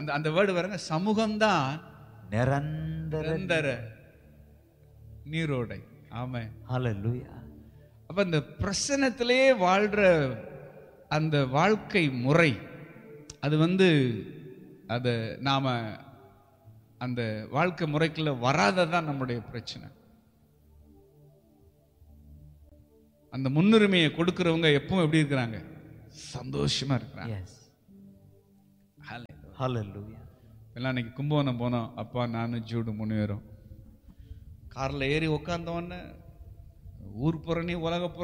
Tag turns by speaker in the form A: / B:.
A: அந்த அந்த வேர்டு பாருங்க சமூகம்தான்
B: நிரந்தர
A: நிரந்தர நீரோடை ஆமே
B: ஹalleluya
A: அப்ப இந்த பிரசனத்திலே வாழ்ற அந்த வாழ்க்கை முறை அது வந்து அதை நாம அந்த வாழ்க்கை முறைக்குள்ள வராததான் நம்முடைய பிரச்சனை அந்த முன்னுரிமையை கொடுக்கறவங்க எப்பவும் எப்படி இருக்கிறாங்க சந்தோஷமா இருக்கிறாங்க
B: எஸ் ஹalleluya
A: எல்லாம் அன்னைக்கு கும்பகோணம் போனோம் அப்பா நானும் ஜூடு மூணு பேரும் கார்ல ஏறி உட்கார்ந்த உடனே ஊர் புறணி உலக